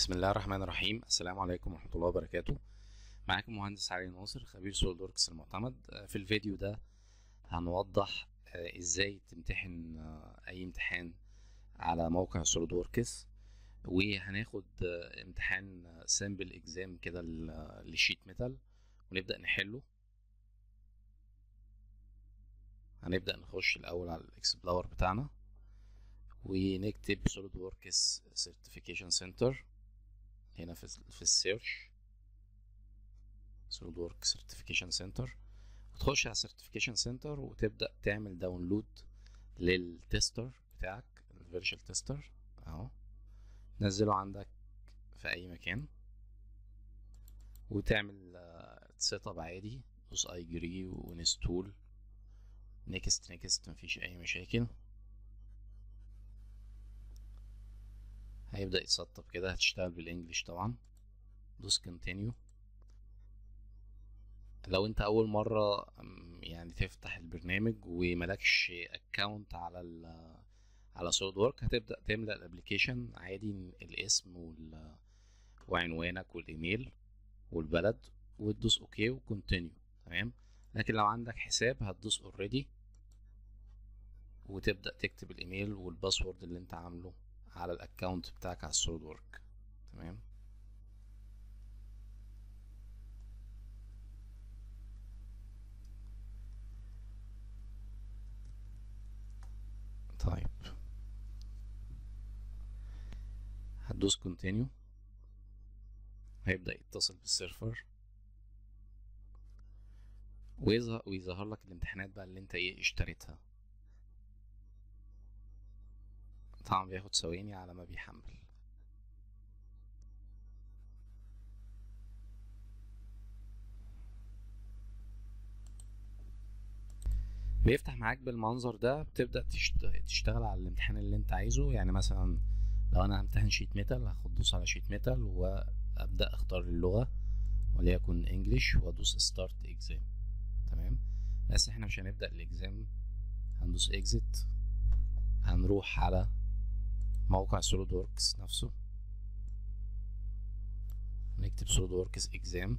بسم الله الرحمن الرحيم السلام عليكم ورحمة الله وبركاته معاكم مهندس علي ناصر خبير سوليد وركس المعتمد آه، في الفيديو ده هنوضح آه، ازاي تمتحن آه، اي امتحان على موقع سوليد وركس وهناخد آه، امتحان سامبل اكزام كده ل- لشيت ميتال ونبدأ نحله هنبدأ نخش الأول على الإكسبلور بتاعنا ونكتب سوليد وركس سيرتيفيكيشن سنتر هنا في في السيرش سوليد ورك سيرتيفيكيشن سنتر وتخش على سيرتيفيكيشن سنتر وتبدأ تعمل داونلود للتستر بتاعك الفيرشوال تستر اهو تنزله عندك في اي مكان وتعمل سيت اب عادي دوس اي جري ونستول نيكست نيكست مفيش اي مشاكل هيبدأ يتسطب كده هتشتغل بالانجلش طبعا دوس كونتينيو لو انت اول مرة أم، يعني تفتح البرنامج وملكش اكونت على ال على سوليد ورك هتبدأ تملأ الابليكيشن عادي الاسم وال وعنوانك والايميل والبلد وتدوس اوكي وكونتينيو تمام لكن لو عندك حساب هتدوس اوريدي وتبدأ تكتب الايميل والباسورد اللي انت عامله على الاكونت بتاعك على السوليد ورك تمام طيب هتدوس كونتينيو هيبدأ يتصل بالسيرفر ويظهر ويظهر لك الامتحانات بقى اللي انت ايه اشتريتها طبعا بياخد ثواني على ما بيحمل بيفتح معاك بالمنظر ده بتبدأ تشت- تشتغل على الامتحان اللي انت عايزه يعني مثلا لو انا همتحن شيت ميتال هاخد دوس على شيت ميتال وابدأ اختار اللغة وليكن انجلش وادوس ستارت اكزام تمام بس احنا مش هنبدأ الاكزام هندوس اكزit هنروح على موقع سوليد وركس نفسه نكتب سوليد وركس اكزام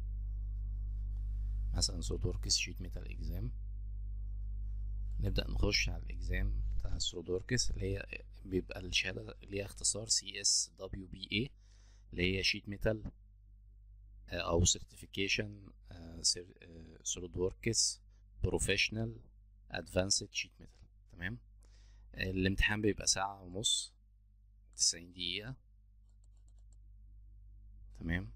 مثلا سوليد وركس شيت ميتال اكزام نبدأ نخش على الاكزام بتاع السوليد وركس اللي هي بيبقى الشهادة اللي هي اختصار سي اس دبليو بي اي اللي هي شيت ميتال او سيرتيفيكيشن سوليد وركس بروفيشنال ادفانسد شيت ميتال تمام الامتحان بيبقى ساعة ونص تسعين دقيقة تمام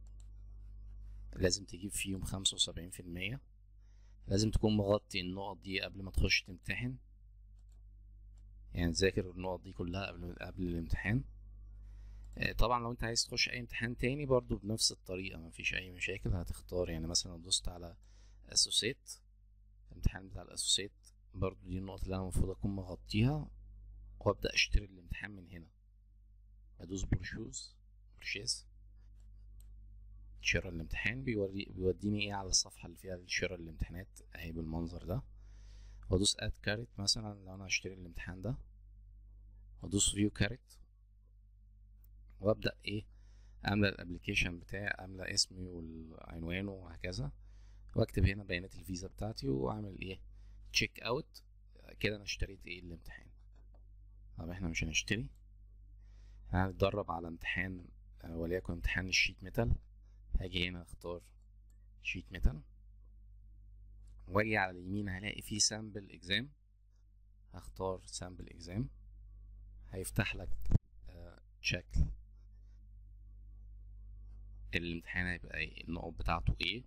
لازم تجيب فيهم خمسة وسبعين في المية لازم تكون مغطي النقط دي قبل ما تخش تمتحن يعني تذاكر النقط دي كلها قبل قبل الامتحان آه، طبعا لو انت عايز تخش اي امتحان تاني برضو بنفس الطريقة مفيش اي مشاكل هتختار يعني مثلا لو دوست على اسوسيت الامتحان بتاع الاسوسيت برضو دي النقطة اللي انا المفروض اكون مغطيها وابدأ اشتري الامتحان من هنا ادوس بروشوز برشيز شراء الامتحان بيوري بيوديني ايه على الصفحة اللي فيها شراء الامتحانات اهي بالمنظر ده وادوس اد كارت مثلا لو انا هشتري الامتحان ده وادوس فيو كارت وابدأ ايه املى الابليكيشن بتاعي املى اسمي والعنوان وهكذا واكتب هنا بيانات الفيزا بتاعتي واعمل ايه تشيك اوت كده انا اشتريت ايه الامتحان طب احنا مش هنشتري هنتدرب على امتحان آه، وليكن امتحان الشيت ميتال هاجي هنا اختار شيت ميتال واجي على اليمين هلاقي فيه سامبل اكزام هختار سامبل اكزام هيفتح لك آه، شكل الامتحان هيبقى ايه النقط بتاعته ايه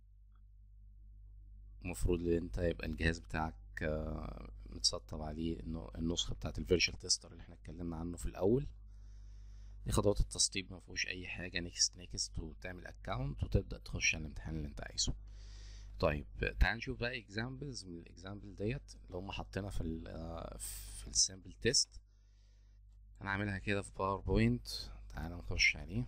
المفروض ان انت يبقى الجهاز بتاعك آه، متسطب عليه النو- النسخه بتاعت الفيرشوال تيستر اللي احنا اتكلمنا عنه في الاول دي خطوات التسطيب ما فيهوش اي حاجه نيكست نيكست وتعمل اكونت وتبدا تخش على الامتحان اللي انت عايزه طيب تعال نشوف بقى اكزامبلز من الاكزامبل ديت اللي هم حاطينها في ال آه، في السامبل تيست انا عاملها كده في باوربوينت تعال نخش عليه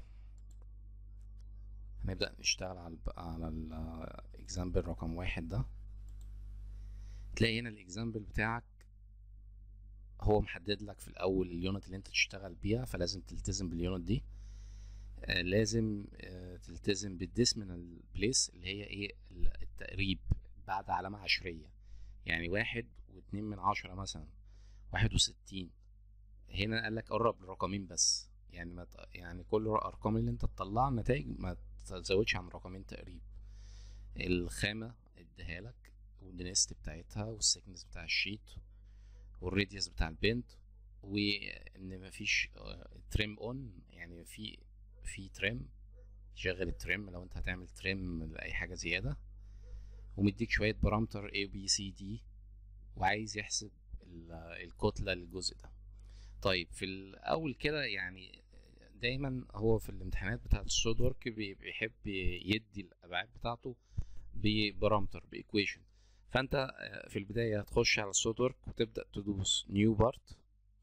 هنبدأ نشتغل على الب... على الاكزامبل رقم واحد ده تلاقي هنا الاكزامبل بتاعك هو محدد لك في الاول اليونت اللي انت تشتغل بيها فلازم تلتزم باليونت دي آه لازم آه تلتزم بالديسمينال بليس اللي هي ايه التقريب بعد علامة عشرية يعني واحد واتنين من عشرة مثلا واحد وستين هنا قالك قرب لرقمين بس يعني ما يعني كل الارقام اللي انت تطلعها النتائج ما تزودش عن رقمين تقريب الخامة اديها لك والدنست بتاعتها والسكنس بتاع الشيت والراديوس بتاع البنت وان مفيش تريم اون يعني في في تريم شغل التريم لو انت هتعمل تريم لاي حاجه زياده ومديك شويه بارامتر A B C D وعايز يحسب الكتله للجزء ده طيب في الاول كده يعني دايما هو في الامتحانات بتاعه السود ورك بيحب يدي الابعاد بتاعته ببارامتر بايكويشن فانت في البدايه هتخش على السود ورك وتبدا تدوس نيو بارت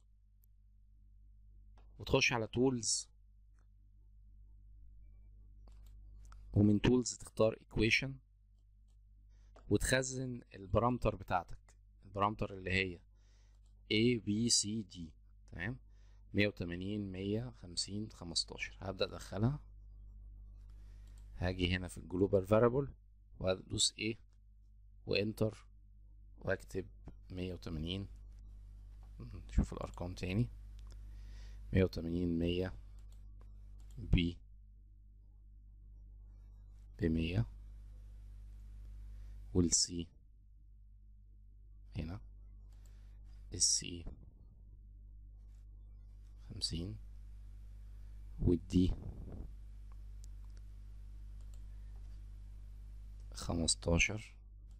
وتخش على تولز ومن تولز تختار equation وتخزن البارامتر بتاعتك البارامتر اللي هي A B C D تمام مية وتمانين مية خمسين خمستاشر هبدأ أدخلها هاجي هنا في الجلوبال فاريبل وأدوس A وإنتر وأكتب مية وتمانين نشوف الأرقام تاني مية وتمانين مية بي بمية والسي هنا السي خمسين والدي خمستاشر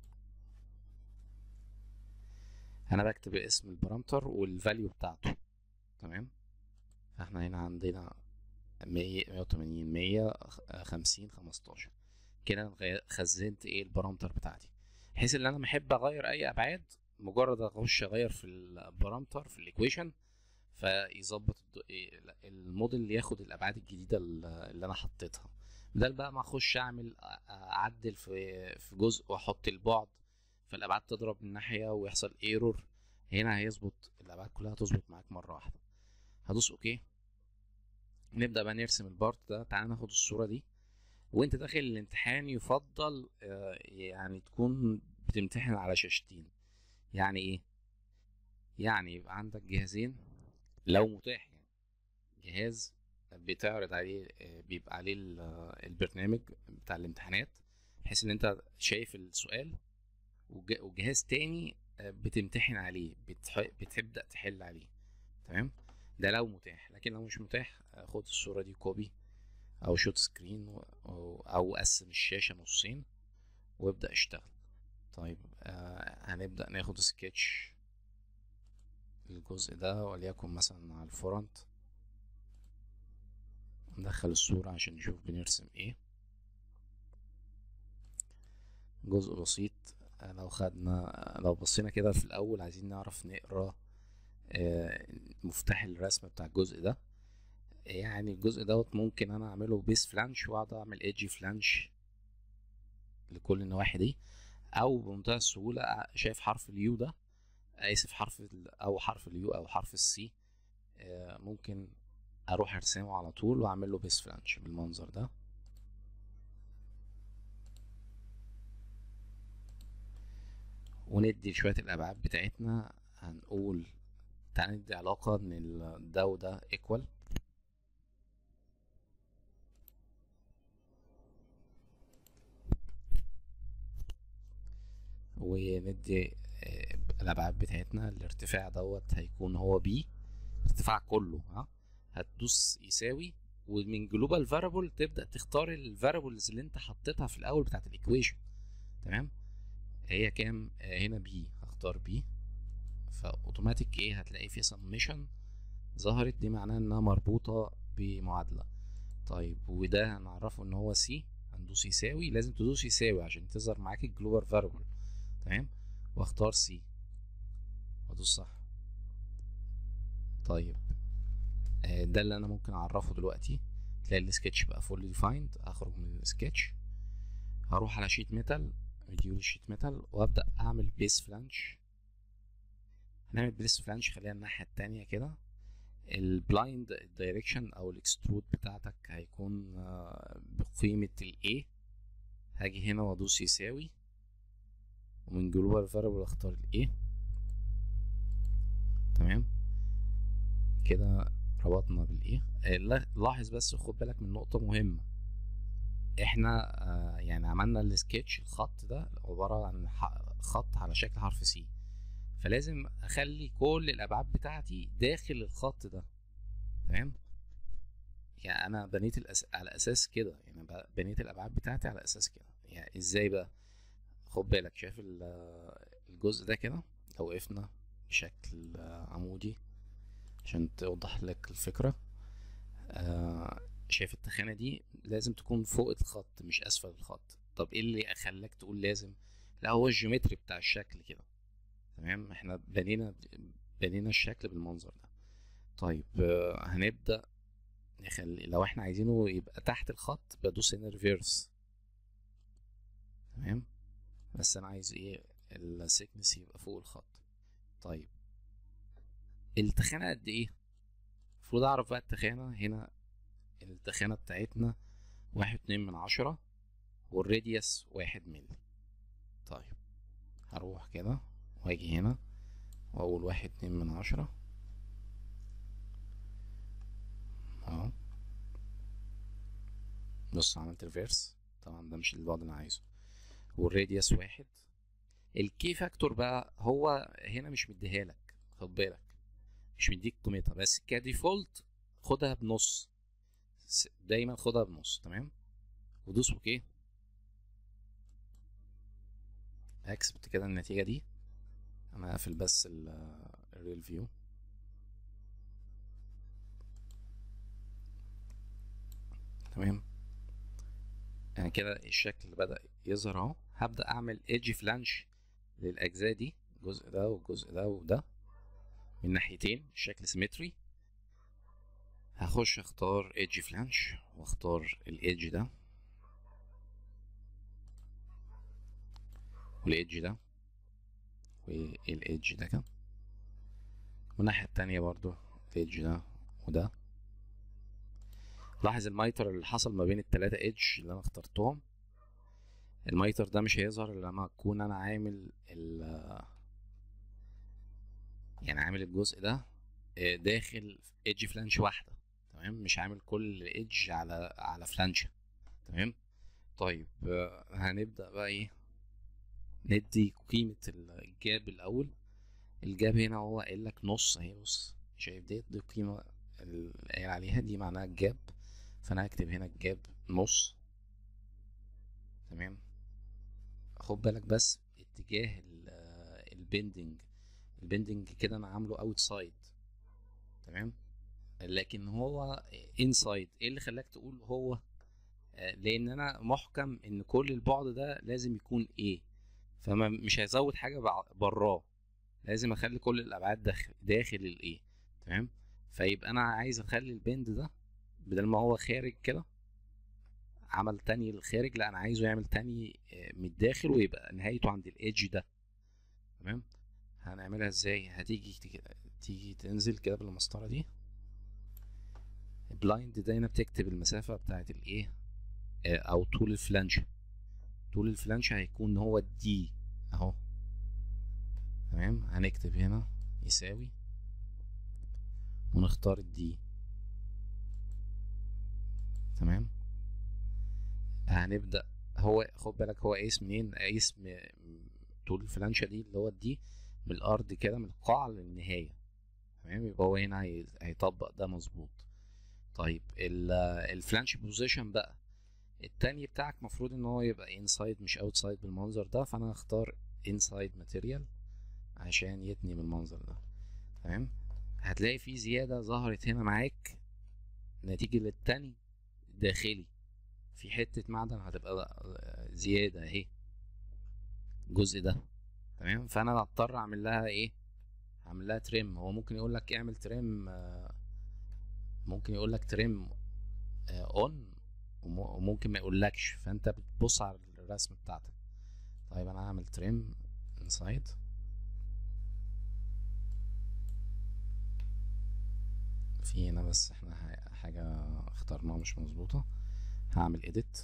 انا بكتب اسم البارامتر والفاليو بتاعته تمام احنا هنا عندنا مية مية وتمانين مية خمسين خمستاشر كده خزنت ايه البارامتر بتاعتي بحيث ان انا محب اغير اي ابعاد مجرد اخش اغير في البارامتر في الايكويشن فيظبط الموديل ياخد الابعاد الجديده اللي انا حطيتها بدل بقى ما اخش اعمل اعدل في في جزء واحط البعد فالابعاد تضرب من ناحيه ويحصل ايرور هنا هيظبط الابعاد كلها هتظبط معاك مره واحده هدوس اوكي نبدا بقى نرسم البارت ده تعال ناخد الصوره دي وانت داخل الامتحان يفضل يعني تكون بتمتحن على شاشتين يعني ايه يعني يبقى عندك جهازين لو متاح يعني جهاز بتعرض عليه بيبقى عليه البرنامج بتاع الامتحانات بحيث ان انت شايف السؤال وجهاز تاني بتمتحن عليه بتبدا تحل عليه تمام ده لو متاح لكن لو مش متاح خد الصوره دي كوبي او شوت سكرين او قسم الشاشه نصين وابدا اشتغل طيب آه هنبدا ناخد سكتش الجزء ده وليكن مثلا على الفرونت ندخل الصورة عشان نشوف بنرسم ايه جزء بسيط لو خدنا لو بصينا كده في الاول عايزين نعرف نقرا آه مفتاح الرسم بتاع الجزء ده يعني الجزء دوت ممكن انا اعمله بيس فلانش واقعد اعمل ايدج فلانش لكل النواحي دي او بمنتهى السهوله شايف حرف اليو ده اسف حرف او حرف اليو او حرف السي ممكن اروح ارسمه على طول واعمل له بيس فلانش بالمنظر ده وندي شويه الابعاد بتاعتنا هنقول تعالى ندي علاقه ان ده وده ايكوال وندي الابعاد بتاعتنا الارتفاع دوت هيكون هو بي ارتفاع كله ها هتدوس يساوي ومن جلوبال فاريبل تبدا تختار الفاريبلز اللي انت حطيتها في الاول بتاعت الايكويشن تمام هي كام هنا بي هختار بي فاوتوماتيك ايه هتلاقي في سميشن ظهرت دي معناها انها مربوطه بمعادله طيب وده هنعرفه ان هو سي هندوس يساوي لازم تدوس يساوي عشان تظهر معاك الجلوبال فاريبل تمام واختار سي وادوس صح طيب آه ده اللي انا ممكن اعرفه دلوقتي تلاقي السكتش بقى فول ديفايند هخرج من السكتش هروح على شيت ميتال ريديول شيت ميتال وابدا اعمل بيس فلانش هنعمل بيس فلانش خليها الناحيه التانية كده البلايند دايركشن او الاكسترود بتاعتك هيكون آه، بقيمة ال A هاجي هنا وادوس يساوي ومن جلوبال فاريبل اختار ال A تمام كده ربطنا بالايه آه، لا- لاحظ بس خد بالك من نقطة مهمة احنا آه، يعني عملنا السكتش الخط ده عبارة عن ح- خط على شكل حرف سي فلازم اخلي كل الابعاد بتاعتي داخل الخط ده تمام يعني انا بنيت الأس... على اساس كده يعني ب- بنيت الابعاد بتاعتي على اساس كده يعني ازاي بقى خد بالك شايف ال- الجزء ده كده لو وقفنا بشكل آه، عمودي عشان توضح لك الفكرة آه، شايف التخانة دي لازم تكون فوق الخط مش أسفل الخط طب ايه اللي أخلك تقول لازم لا هو الجيومتري بتاع الشكل كده تمام احنا بنينا بنينا الشكل بالمنظر ده طيب آه، هنبدأ نخلي لو احنا عايزينه يبقى تحت الخط بدوس هنا ريفيرس تمام بس انا عايز ايه السيكنس يبقى فوق الخط طيب التخانة قد ايه المفروض اعرف بقى التخانة هنا التخانة بتاعتنا واحد اتنين من عشرة والراديوس واحد ملي طيب هروح كده واجي هنا واقول واحد اتنين من عشرة اهو بص عملت ريفيرس طبعا ده مش البعد اللي انا عايزه والراديوس واحد الكي فاكتور بقى هو هنا مش مديها لك خد بالك مش مديك قيمتها بس كديفولت خدها بنص س- دايما خدها بنص تمام ودوس اوكي اكسبت كده النتيجة دي انا هقفل بس الريل فيو تمام يعني كده الشكل بدأ يظهر اهو هبدأ اعمل ايدج فلانش للاجزاء دي الجزء ده والجزء ده وده من ناحيتين الشكل سيمتري هخش اختار ايدج فلانش واختار الايدج ده والايدج ده والايدج ده كده والناحية التانية برضو الايدج ده وده لاحظ المايتر اللي حصل ما بين التلاتة ايدج اللي انا اخترتهم المايتر ده مش هيظهر الا لما اكون انا عامل ال يعني عامل الجزء ده آه، داخل ايدج فلانش واحدة تمام مش عامل كل ايدج على على فلانشة تمام طيب آه، هنبدأ بقى ايه ندي قيمة الجاب الأول الجاب هنا هو قايل لك نص اهي بص شايف ديت دي القيمة اللي قايل عليها دي معناها الجاب فأنا هكتب هنا الجاب نص تمام خد بالك بس اتجاه ال- البندنج البندنج كده انا عامله اوت سايد تمام لكن هو انسايد ايه اللي خلاك تقول هو آه، لان انا محكم ان كل البعد ده لازم يكون ايه فما مش هيزود حاجه بع- براه لازم اخلي كل الابعاد داخل داخل الايه تمام فيبقى انا عايز اخلي البند ده بدل ما هو خارج كده عمل تاني للخارج لا انا عايزه يعمل تاني آه، من الداخل ويبقى نهايته عند الايدج ده تمام هنعملها ازاي هتيجي تيجي, تيجي تنزل كده بالمسطره دي بلايند ده هنا بتكتب المسافه بتاعت الايه آه، او طول الفلانش طول الفلانش هيكون هو الدي اهو تمام هنكتب هنا يساوي ونختار الدي تمام هنبدأ هو خد بالك هو قايس منين قايس م- طول الفلانشة دي اللي هو الدي من الأرض كده من القاع للنهاية تمام يبقى هو هنا هي- هيطبق ده مظبوط طيب ال- الفلانش بوزيشن بقى التاني بتاعك مفروض ان هو يبقى انسايد مش اوتسايد بالمنظر ده فانا هختار انسايد ماتيريال عشان يتني بالمنظر ده تمام هتلاقي في زيادة ظهرت هنا معاك نتيجة للتاني داخلي في حتة معدن هتبقى زيادة اهي الجزء ده تمام فانا هضطر اعمل لها ايه هعمل لها تريم هو ممكن يقول لك اعمل تريم ممكن يقول لك تريم اون وممكن ما يقولكش فانت بتبص على الرسم بتاعتك طيب انا هعمل تريم انسايد في هنا بس احنا ح- حاجة اخترناها مش مظبوطة هعمل edit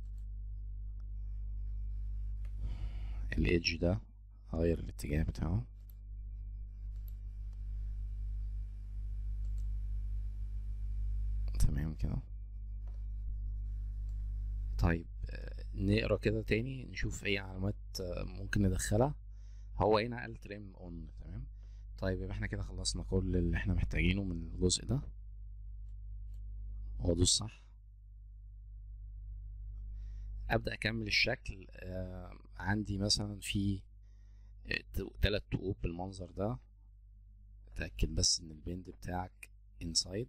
الايدج ده هغير الاتجاه بتاعه تمام كده طيب آه، نقرا كده تاني نشوف اي علامات آه، ممكن ندخلها هو هنا قال تريم اون تمام طيب يبقى احنا كده خلصنا كل اللي احنا محتاجينه من الجزء ده وادوس صح ابدا اكمل الشكل آه عندي مثلا في آه، ت- تلات طوب بالمنظر ده اتاكد بس ان البند بتاعك انسايد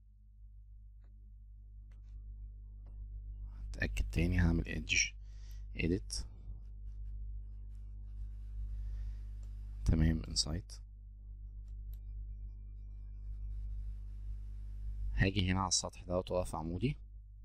اتاكد تاني هعمل ايدج edit تمام انسايد هاجي هنا على السطح دوت واقف عمودي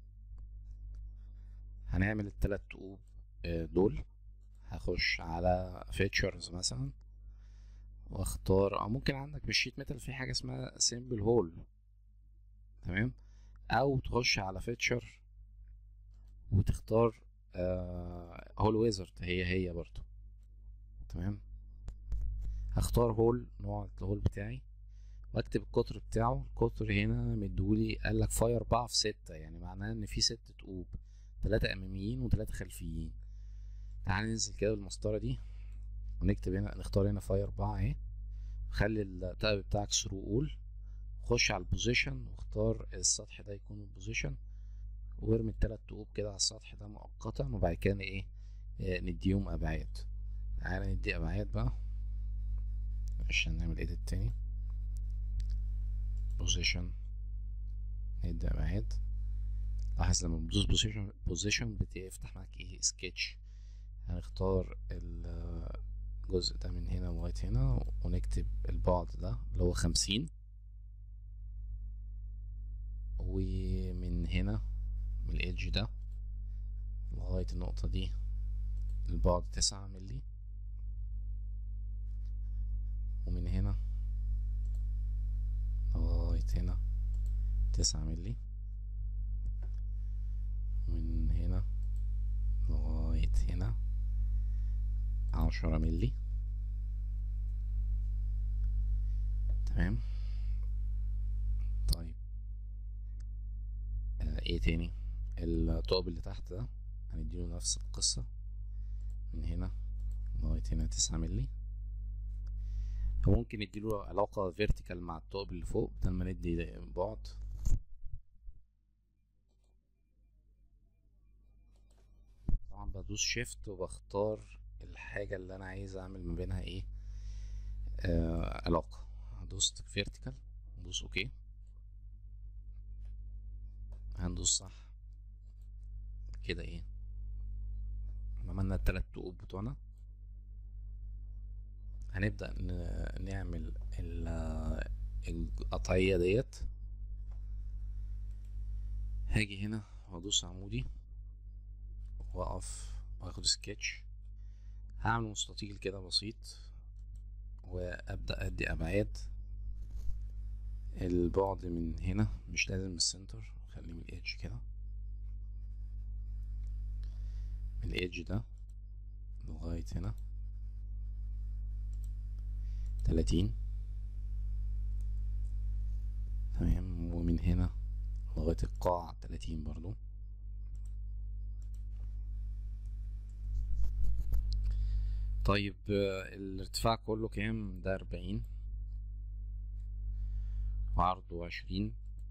هنعمل التلات طوب آه، دول هخش على فيتشرز مثلا واختار او ممكن عندك في الشيت ميتال في حاجه اسمها سيمبل هول تمام او تخش على فيتشر وتختار هول ويزرد هي هي برضو تمام هختار هول نوع الهول بتاعي واكتب القطر بتاعه القطر هنا مدولي قال لك فاي أربعة في ستة يعني معناه ان في ست طوب تلاتة اماميين وتلاتة خلفيين تعال ننزل كده بالمسطرة دي ونكتب هنا نختار هنا فاي أربعة اهي خلي التايب بتاعك ثرو اول خش على البوزيشن واختار السطح ده يكون البوزيشن وارمي التلات طوب كده على السطح ده مؤقتا وبعد كده ايه آه، نديهم ابعاد تعالى ندي ابعاد بقى عشان نعمل ايديت تاني بوزيشن ندي ابعاد لاحظ لما بتدوس بوزيشن بوزيشن بتفتح معاك ايه سكتش هنختار الجزء ده من هنا لغاية هنا ونكتب البعد ده اللي هو خمسين ومن هنا من الإيدج ده لغاية النقطة دي البعد تسعة ملي ومن هنا لغاية هنا تسعة ملي ومن هنا لغاية هنا عشرة ملي تمام طيب آه ايه تاني الطوب اللي تحت ده هنديله نفس القصة من هنا لغاية هنا تسعة ملي وممكن نديله علاقة فيرتيكال مع الطوب اللي فوق بدل ما ندي بعد طبعا بدوس شيفت وبختار الحاجة اللي أنا عايز أعمل ما بينها إيه آه علاقة دوست فيرتيكال ندوس أوكي هندوس صح كده إيه عملنا التلات طوب بتوعنا هنبدأ ن- نعمل ال- القطعية ديت هاجي هنا وادوس عمودي واقف واخد سكتش هعمل مستطيل كده بسيط وابدا ادي ابعاد البعد من هنا مش لازم من السنتر خليه من الايدج كده من الايدج ده لغاية هنا تلاتين تمام ومن هنا لغاية القاع تلاتين برضو طيب آه، الارتفاع كله كام ده أربعين وعرضه عشرين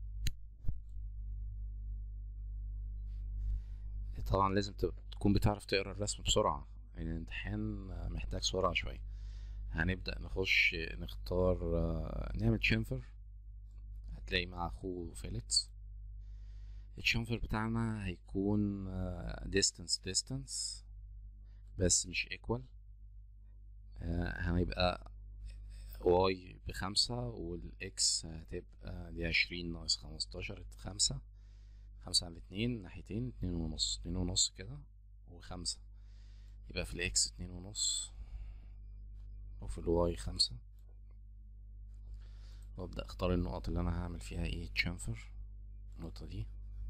طبعا لازم ت- تكون بتعرف تقرا الرسم بسرعة يعني الامتحان آه، محتاج سرعة شوية هنبدأ نخش نختار آه، نعمل شنفر هتلاقي مع أخوه فيليكس الشنفر بتاعنا هيكون آه، distance distance بس مش equal آه، هيبقى واي بخمسة والإكس هتبقى دي عشرين ناقص خمستاشر خمسة خمسة على الاتنين ناحيتين اتنين ونص اتنين ونص كده وخمسة يبقى في الإكس اتنين ونص وفي الواي خمسة وابدا اختار النقط اللي انا هعمل فيها ايه تشامفر النقطه دي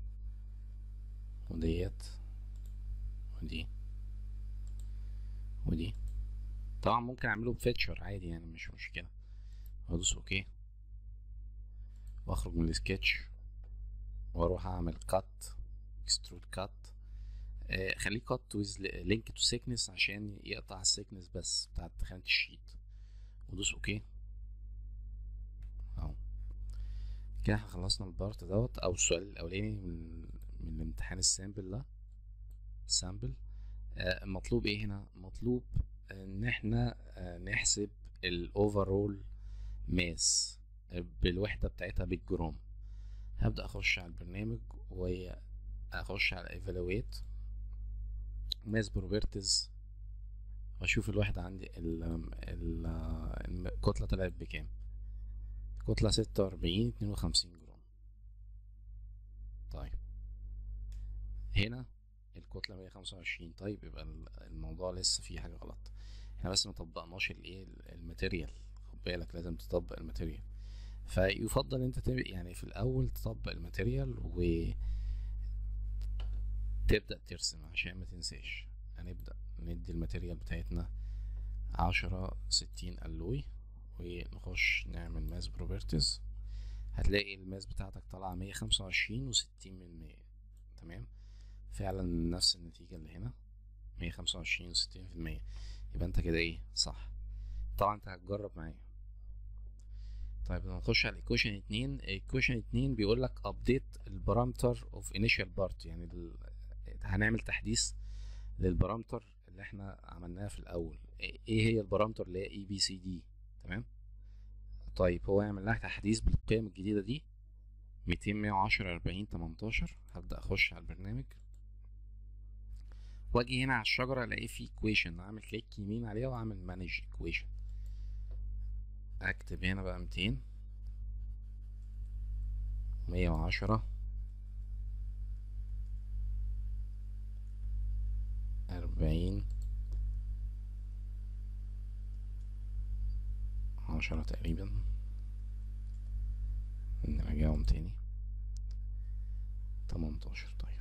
وديت ودي ودي طبعا ممكن اعمله بفيتشر عادي يعني مش مشكله وادوس اوكي واخرج من السكتش واروح اعمل كات اكسترود كات خليه كات ويز لينك تو سيكنس عشان يقطع السيكنس بس بتاعت خانة الشيت ودوس اوكي اهو كده احنا خلصنا البارت دوت او السؤال الاولاني من من الامتحان السامبل ده سامبل آه مطلوب ايه هنا مطلوب ان احنا آه نحسب الاوفرول ماس بالوحدة بتاعتها بالجرام هبدأ اخش على البرنامج واخش على ايفالويت ماس بروبرتيز واشوف الوحدة عندي ال ال الكتلة طلعت بكام كتلة ستة وأربعين اتنين وخمسين جرام طيب هنا الكتلة مية خمسة وعشرين طيب يبقى الموضوع لسه فيه حاجة غلط احنا بس مطبقناش الايه الماتيريال خد بالك لازم تطبق الماتيريال فيفضل انت يعني في الاول تطبق الماتيريال و تبدأ ترسم عشان ما تنساش هنبدأ ندي الماتيريال بتاعتنا عشرة ستين ألوي ونخش نعمل ماس بروبرتيز هتلاقي الماس بتاعتك طالعة مية خمسة وعشرين وستين من مية تمام فعلا نفس النتيجة اللي هنا مية خمسة وعشرين وستين في المية يبقى انت كده ايه صح طبعا انت هتجرب معايا طيب نخش على الايكويشن اتنين الايكويشن اتنين بيقول لك ابديت البارامتر اوف انيشال بارت يعني ال... هنعمل تحديث للبارامتر اللي احنا عملناها في الاول ايه هي البارامتر اللي هي اي بي سي دي تمام طيب هو يعمل لها تحديث بالقيم الجديده دي ميتين مية وعشرة أربعين تمنتاشر هبدأ أخش على البرنامج واجي هنا على الشجرة الاقي في equation اعمل كليك يمين عليها واعمل manage equation اكتب هنا بقى ميتين مية وعشرة أربعين عشرة تقريبا نراجعهم تاني تمنتاشر طيب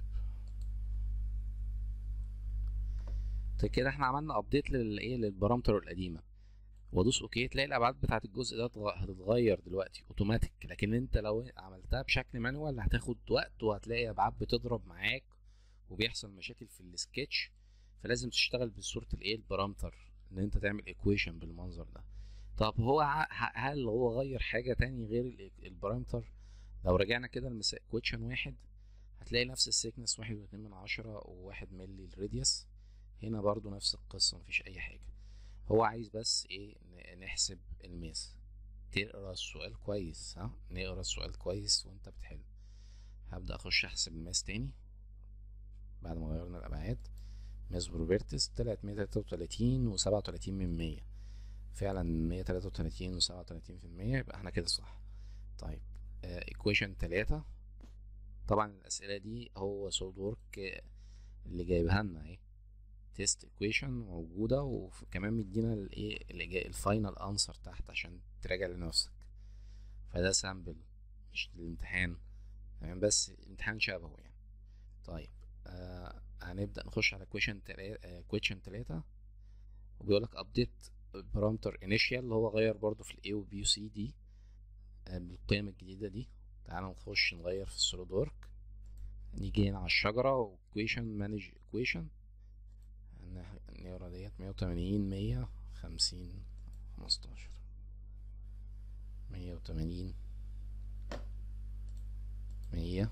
طيب كده احنا عملنا ابديت للايه للبارامتر القديمه وادوس اوكي تلاقي الابعاد بتاعه الجزء ده هتتغير دلوقتي اوتوماتيك لكن انت لو عملتها بشكل مانوال هتاخد وقت وهتلاقي ابعاد بتضرب معاك وبيحصل مشاكل في السكتش فلازم تشتغل بصوره الايه البارامتر ان انت تعمل ايكويشن بالمنظر ده طب هو هل هو غير حاجه تاني غير البارامتر لو رجعنا كده لمثال ايكويشن واحد هتلاقي نفس السيكنس واحد واتنين من عشرة وواحد ملي الراديوس هنا برضو نفس القصة مفيش أي حاجة هو عايز بس ايه نحسب الماس تقرا السؤال كويس ها نقرا السؤال كويس وانت بتحل هبدأ أخش أحسب الماس تاني بعد ما غيرنا الأبعاد ماس بروبرتس طلعت مية تلاتة وتلاتين وسبعة وتلاتين من مية فعلا مية تلاتة وتلاتين وسبعة وتلاتين في المية يبقى احنا كده صح طيب ايكويشن uh, تلاتة طبعا الأسئلة دي هو سولد وورك اللي جايبها لنا اهي تيست ايكويشن موجودة وكمان مدينا الايه الفاينل انسر تحت عشان تراجع لنفسك فده سامبل مش الامتحان تمام بس الامتحان شبهه يعني طيب آه هنبدأ نخش على كويشن تلاتة كويشن تلاتة وبيقولك ابديت بارامتر انيشال اللي هو غير برضو في الاي وبي وسي دي آه بالقيم الجديدة دي تعالى نخش نغير في السوليد ورك نيجي هنا على الشجرة وكويشن مانج ايكويشن نقرا ديت مية وتمانين مية خمسين خمستاشر مية وتمانين مية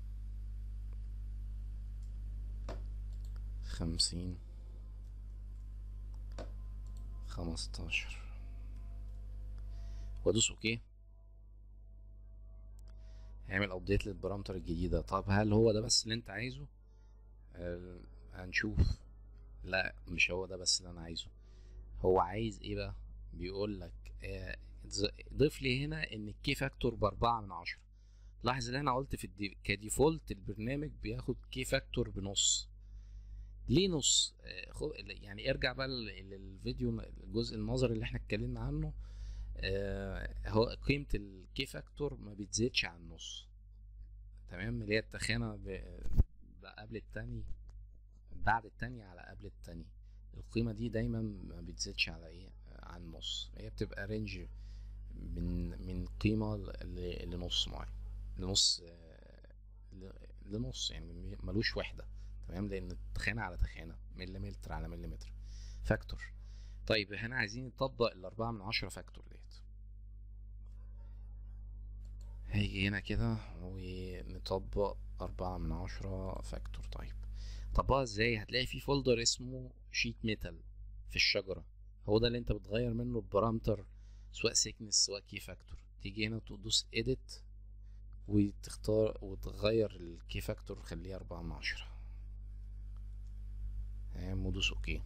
خمسين خمستاشر وادوس اوكي هيعمل ابديت للبارامتر الجديدة طب هل هو ده بس اللي انت عايزه آه هنشوف لا مش هو ده بس اللي انا عايزه هو عايز ايه بقى بيقول لك آه ضيف لي هنا ان الكي فاكتور باربعة من عشرة لاحظ ان انا قلت في الدي... كديفولت البرنامج بياخد كي فاكتور بنص ليه نص آه يعني ارجع بقى للفيديو الجزء النظري اللي احنا اتكلمنا عنه آه هو قيمة الكي فاكتور ما بتزيدش عن نص تمام اللي هي التخانة ب- قبل التاني بعد التانية على قبل التاني القيمة دي دايما ما بتزيدش على ايه عن نص هي بتبقى رينج من من قيمة ل- لنص معين لنص آه، ل- لنص يعني ملوش وحدة تمام لأن التخانة على تخانة مليمتر على مليمتر فاكتور طيب هنا عايزين نطبق الأربعة من عشرة فاكتور ديت هيجي هنا كده ونطبق أربعة من عشرة فاكتور طيب طبقها ازاي هتلاقي في فولدر اسمه شيت ميتال في الشجرة هو ده اللي انت بتغير منه البارامتر سواء سيكنس سواء كي فاكتور تيجي هنا تدوس edit وتختار وتغير الكي فاكتور خليه أربعة من عشرة تمام ودوس اوكي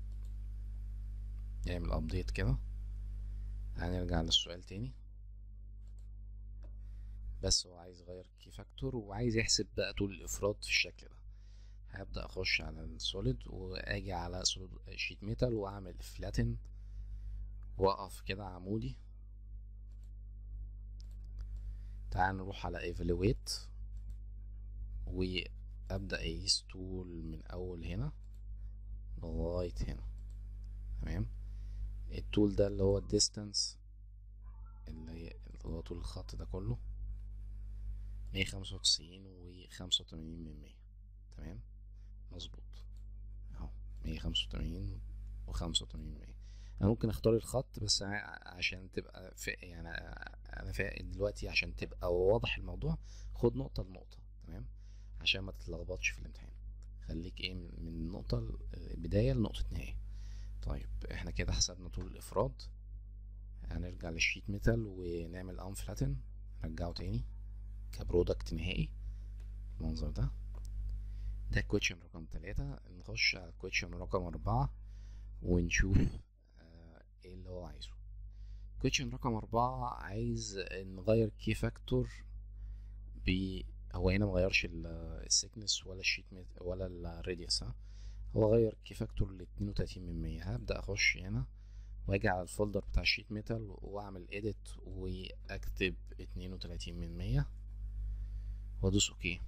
نعمل ابديت كده هنرجع للسؤال تاني بس هو عايز يغير الكي فاكتور وعايز يحسب بقى طول الافراد في الشكل ده هبدأ اخش على السوليد واجي على سوليد شيت ميتال واعمل فلاتن واقف كده عمودي تعال نروح على evaluate وابدأ اقيس طول من اول هنا لغاية هنا تمام الطول ده اللي هو الديستانس اللي هي اللي هو طول الخط ده كله مية خمسة وتسعين وخمسة وتمانين من مية تمام مظبوط اهو مية خمسة وتمانين وخمسة وتمانين من مية انا ممكن اختار الخط بس ع- عشان تبقى في يعني انا فا دلوقتي عشان تبقى واضح الموضوع خد نقطة لنقطة تمام عشان ما تتلخبطش في الامتحان خليك ايه من من النقطة البداية لنقطة نهاية طيب احنا كده حسبنا طول الافراد هنرجع للشيت ميتال ونعمل ان فلاتن نرجعه تاني كبرودكت نهائي المنظر ده ده كويشن رقم تلاتة نخش على كويشن رقم أربعة ونشوف آه، ايه اللي هو عايزه كويشن رقم أربعة عايز نغير كي فاكتور ب هو هنا مغيرش السيكنس ولا الشيت ميت ولا الراديوس ها هو غير كي فاكتور ل 32 من 100 هبدأ أخش هنا واجي على الفولدر بتاع الشيت ميتال واعمل edit واكتب 32 من 100 وادوس اوكي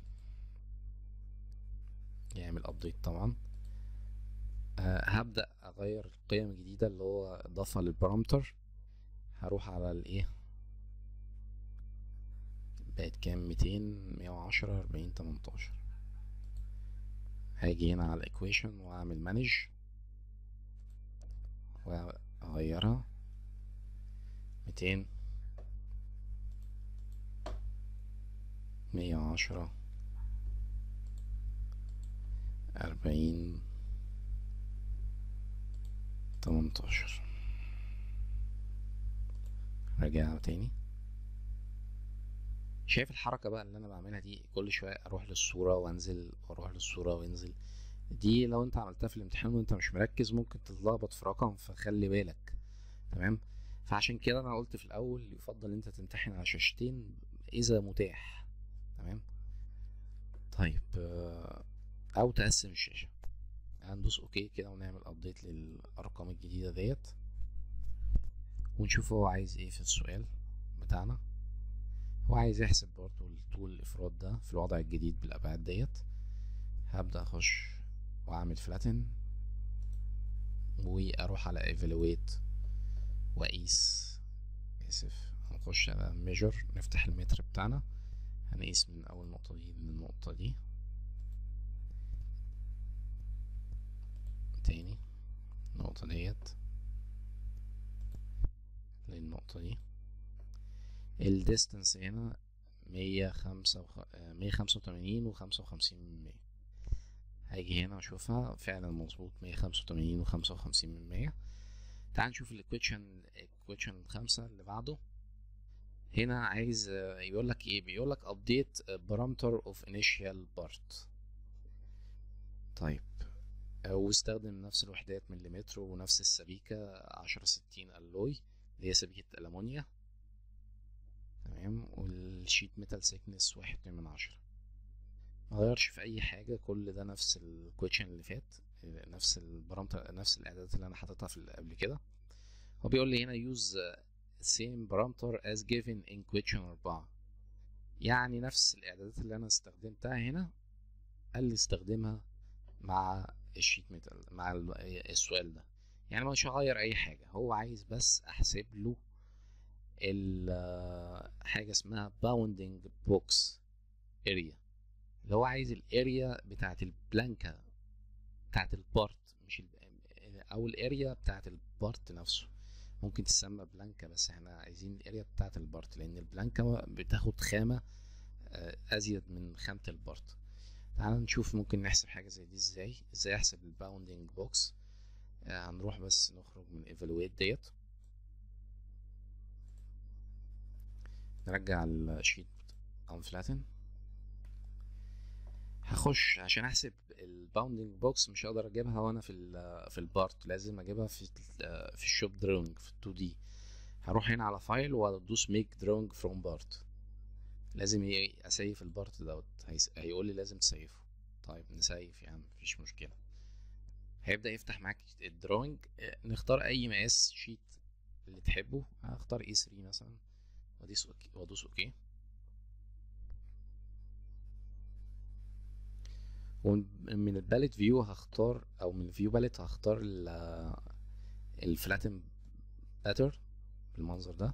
يعمل ابديت طبعا أه هبدأ اغير القيم الجديدة اللي هو اضافها للبارامتر هروح على الايه بقت كام 200 110 40 18 هاجي هنا على الايكويشن واعمل مانج واغيرها 200 110 40 18 راجع تاني شايف الحركة بقى اللي انا بعملها دي كل شوية اروح للصورة وانزل واروح للصورة وانزل دي لو انت عملتها في الامتحان وانت مش مركز ممكن تتلخبط في رقم فخلي بالك تمام فعشان كده انا قلت في الاول يفضل انت تمتحن على شاشتين اذا متاح تمام طيب آه، او تقسم الشاشة هندوس اوكي كده ونعمل ابديت للارقام الجديدة ديت ونشوف هو عايز ايه في السؤال بتاعنا هو عايز يحسب برضو الطول الافراد ده في الوضع الجديد بالابعاد ديت هبدأ اخش واعمل فلاتن واروح على evaluate واقيس اسف هنخش على measure نفتح المتر بتاعنا هنقيس من اول نقطة دي للنقطة دي تاني النقطة ديت للنقطة دي الديستانس هنا مية خمسة وخ... مية خمسة وتمانين وخمسة وخمسين من مية هاجي هنا اشوفها فعلا مظبوط مية خمسة وتمانين وخمسة وخمسين من مية تعال نشوف الايكويشن الايكويشن الخامسة اللي بعده هنا عايز آه، يقول لك ايه بيقول لك update parameter of initial part طيب آه، واستخدم نفس الوحدات مليمتر ونفس السبيكة عشرة ستين ألوي اللي هي سبيكة ألمونيا تمام والشيت ميتال سيكنس واحد اتنين من عشرة مغيرش في أي حاجة كل ده نفس الكويشن اللي فات آه، نفس البارامتر نفس الإعدادات اللي أنا حاططها في ال- قبل كده هو بيقول لي هنا use same parameter as given in question 4 يعني نفس الاعدادات اللي انا استخدمتها هنا قال لي استخدمها مع الشيت ميتال مع السؤال ده يعني مش هغير اي حاجه هو عايز بس احسب له حاجه اسمها باوندنج بوكس اريا اللي هو عايز الاريا بتاعت البلانكا بتاعت البارت مش ال... او الاريا بتاعت البارت نفسه ممكن تسمى بلانكا بس احنا عايزين الاريا بتاعت البارت لان البلانكا بتاخد خامة ازيد من خامة البارت تعال نشوف ممكن نحسب حاجة زي دي ازاي ازاي احسب الباوندنج بوكس هنروح بس نخرج من ايفالويت ديت نرجع الشيت انفلاتن هخش عشان احسب الباوندنج بوكس مش هقدر اجيبها وانا في ال في البارت لازم اجيبها في في الشوب دروينج في 2 دي هروح هنا على فايل وادوس ميك دروينج فروم بارت لازم اسيف البارت دوت هيقول لي لازم تسيفه طيب نسيف يعني مفيش مشكله هيبدا يفتح معاك الدروينج نختار اي مقاس شيت اللي تحبه هختار اي 3 مثلا وادوس اوكي وادوس اوكي ومن الباليت فيو هختار او من الفيو باليت هختار الفلاتن باتر بالمنظر ده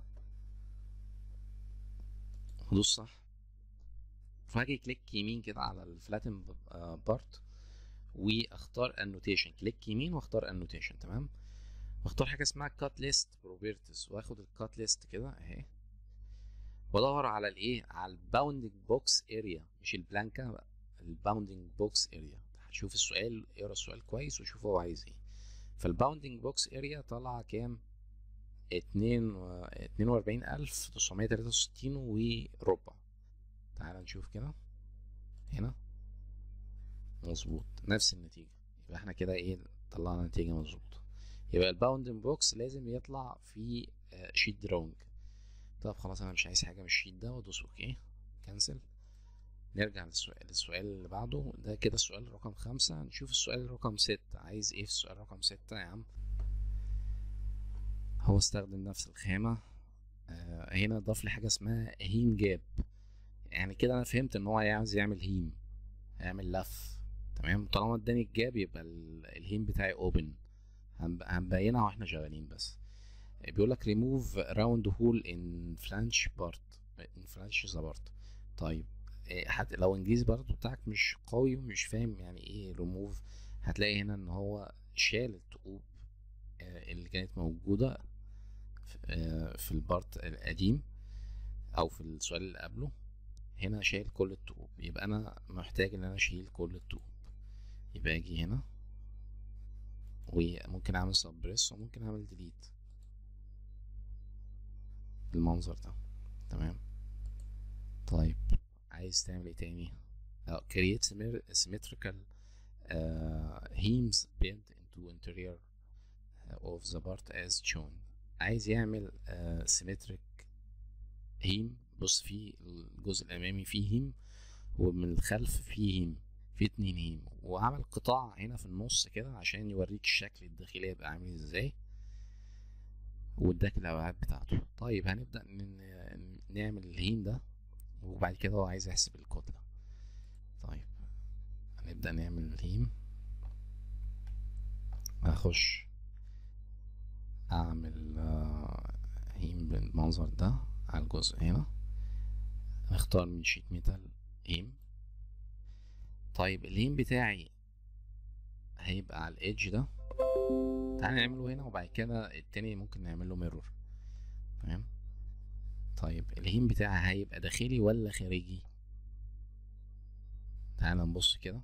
هدوس صح فهاجي كليك يمين كده على الفلاتن بارت واختار انوتيشن كليك يمين واختار انوتيشن تمام واختار حاجه اسمها كات ليست بروبرتيز واخد الكات ليست كده اهي وادور على الايه على الباوندنج بوكس اريا مش البلانكا الباوندنج بوكس اريا هتشوف السؤال اقرا السؤال كويس وشوف هو عايز ايه فالباوندنج بوكس اريا طلع كام اتنين اتنين واربعين الف تسعمية تلاتة وستين وربع تعال نشوف كده هنا مظبوط نفس النتيجة يبقى احنا كده ايه طلعنا نتيجة مظبوطة يبقى الباوندنج بوكس لازم يطلع في شيت درونج طب خلاص انا مش عايز حاجة من الشيت ده وادوس اوكي كنسل نرجع للسؤال السؤال اللي بعده ده كده السؤال رقم خمسة نشوف السؤال رقم ستة عايز ايه في السؤال رقم ستة يا عم هو استخدم نفس الخامة آه هنا ضاف لي حاجة اسمها هيم جاب يعني كده انا فهمت ان هو عايز يعمل هيم هيعمل لف تمام طالما اداني الجاب يبقى الهيم بتاعي اوبن هنبينها واحنا شغالين بس بيقول لك ريموف راوند هول ان فلانش بارت ان فلانش ذا بارت طيب حتى لو انجليزي برضو بتاعك مش قوي ومش فاهم يعني ايه ريموف هتلاقي هنا ان هو شال الثقوب اللي كانت موجودة في البارت القديم او في السؤال اللي قبله هنا شايل كل الثقوب يبقى انا محتاج ان انا اشيل كل الثقوب يبقى اجي هنا وممكن اعمل سبريس وممكن اعمل ديليت بالمنظر ده تمام طيب عايز تعمل ايه تاني اه create symmetrical uh, hems bent into interior of the part as shown عايز يعمل uh, symmetric هيم بص في الجزء الامامي فيه هيم ومن الخلف فيه هيم في اتنين هيم وعمل قطاع هنا في النص كده عشان يوريك الشكل الداخلي هيبقى عامل ازاي واداك الابعاد بتاعته طيب هنبدا نعمل الهيم ده وبعد كده هو عايز يحسب الكتلة طيب هنبدأ نعمل الهيم هخش اعمل هيم بالمنظر ده على الجزء هنا نختار من شيت ميتال هيم طيب الهيم بتاعي هيبقى على الايدج ده تعالى نعمله هنا وبعد كده التاني ممكن نعمله ميرور تمام طيب الهيم بتاعها هيبقى داخلي ولا خارجي تعال نبص كده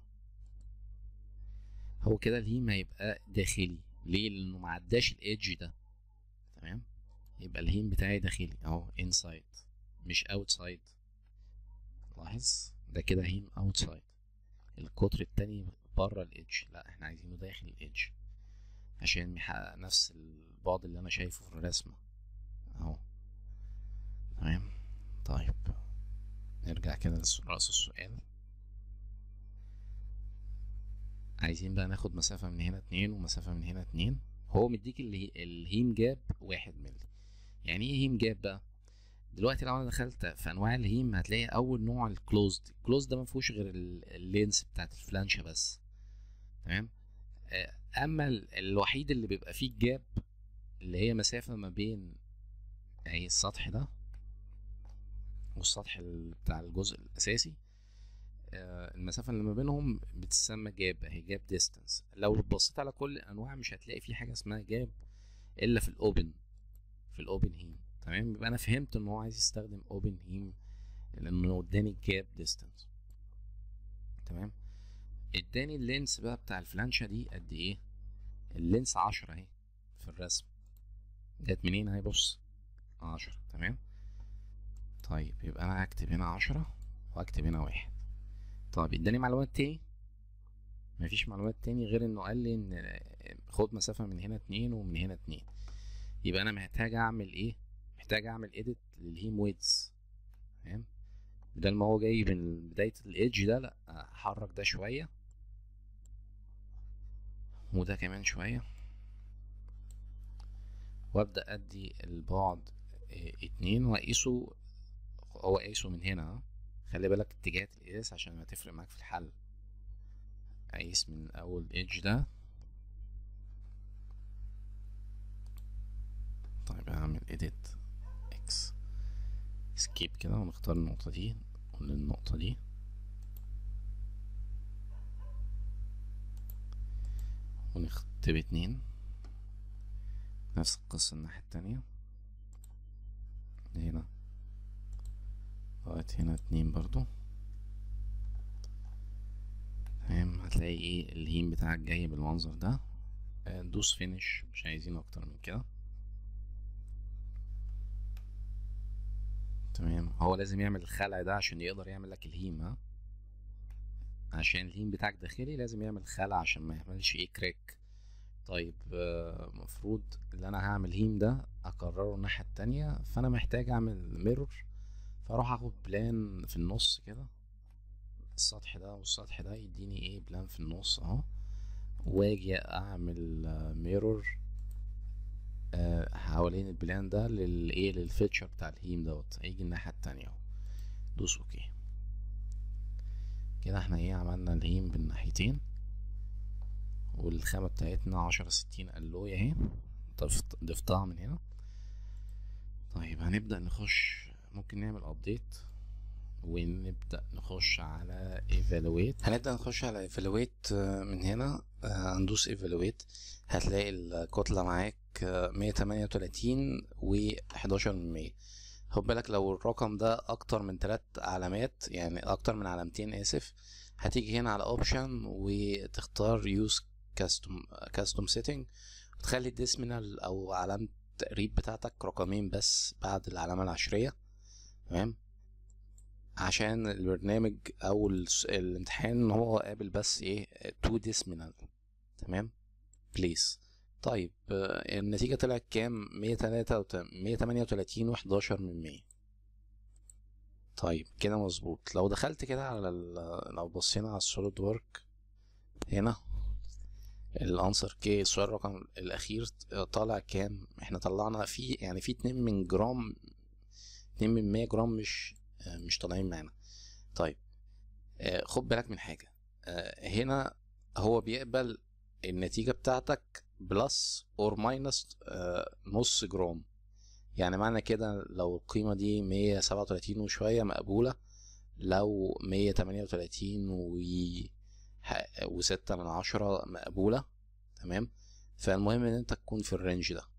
هو كده الهيم هيبقى داخلي ليه لانه معداش الايدج ده تمام يبقى الهيم بتاعي داخلي اهو انسايد مش اوتسايد لاحظ ده كده هيم اوتسايد القطر التاني بره الايدج لا احنا عايزينه داخل الايدج عشان يحقق نفس البعد اللي انا شايفه في الرسمه اهو تمام طيب نرجع كده لرأس السؤال عايزين بقى ناخد مسافة من هنا اتنين ومسافة من هنا اتنين هو مديك اللي الهيم جاب واحد ملي يعني ايه هيم جاب بقى دلوقتي لو انا دخلت في انواع الهيم هتلاقي اول نوع الكلوزد الكلوزد ده ما فيهوش غير اللينس بتاعت الفلانشه بس تمام آه، اما الوحيد اللي بيبقى فيه الجاب اللي هي مسافه ما بين اهي السطح ده والسطح بتاع الجزء الاساسي آه، المسافه اللي ما بينهم بتسمى جاب اهي جاب ديستانس لو بصيت على كل الانواع مش هتلاقي في حاجه اسمها جاب الا في الاوبن في الاوبن هيم تمام يبقى انا فهمت ان هو عايز يستخدم اوبن هيم لانه اداني جاب ديستانس تمام اداني اللينس بقى بتاع الفلانشة دي قد ايه اللينس عشرة اهي في الرسم جت منين اهي بص عشرة تمام طيب يبقى انا هكتب هنا عشرة وهكتب هنا واحد طيب اداني معلومات تاني مفيش معلومات تاني غير انه قال لي ان خد مسافة من هنا اتنين ومن هنا اتنين يبقى انا محتاج اعمل ايه محتاج اعمل اديت للهيم ويدز تمام بدل ما هو جاي من بداية الايدج ده لا احرك ده شوية وده كمان شوية وابدأ ادي البعد اتنين واقيسه هو قايسه من هنا خلي بالك اتجاهات القياس عشان هتفرق معاك في الحل اقيس من اول ايدج ده طيب هعمل edit x escape كده ونختار النقطة دي وللنقطة دي ونكتب اتنين نفس القصة الناحية التانية هنا لغاية هنا اتنين برضو تمام هتلاقي ايه الهيم بتاعك جاي بالمنظر ده دوس فينش مش عايزين اكتر من كده تمام هو لازم يعمل الخلع ده عشان يقدر يعمل لك الهيم ها عشان الهيم بتاعك داخلي لازم يعمل خلع عشان ما يعملش ايه كراك طيب المفروض اللي انا هعمل هيم ده اكرره الناحية التانية فانا محتاج اعمل ميرور فاروح اخد بلان في النص كده السطح ده والسطح ده يديني ايه بلان في النص اهو واجي اعمل ميرور حوالين البلان ده للايه للفيتشر بتاع الهيم دوت هيجي الناحية التانية اهو دوس اوكي كده احنا ايه عملنا الهيم بالناحيتين والخامة بتاعتنا عشرة ستين الوية اهي ضفتها من هنا طيب هنبدأ نخش ممكن نعمل ابديت ونبدأ نخش على evaluate هنبدأ نخش على evaluate من هنا هندوس evaluate هتلاقي الكتلة معاك مية تمانية وتلاتين وحداشر من مية خد بالك لو الرقم ده أكتر من تلات علامات يعني أكتر من علامتين آسف هتيجي هنا على اوبشن وتختار use custom custom setting وتخلي الديسمينال أو علامة التقريب بتاعتك رقمين بس بعد العلامة العشرية تمام عشان البرنامج او الامتحان هو قابل بس ايه تو ديسمينال تمام بليز طيب النتيجة طلعت كام مية تلاتة مية تمانية وتلاتين وحداشر من مية طيب كده مظبوط لو دخلت كده على لو بصينا على السوليد ورك هنا الانسر كي السؤال الرقم الاخير طالع كام احنا طلعنا في يعني في اتنين من جرام اتنين من مية جرام مش مش طالعين معانا طيب خد بالك من حاجة هنا هو بيقبل النتيجة بتاعتك بلس اور ماينس نص جرام يعني معنى كده لو القيمة دي مية سبعة وتلاتين وشوية مقبولة لو مية تمانية وتلاتين و وستة من عشرة مقبولة تمام فالمهم ان انت تكون في الرينج ده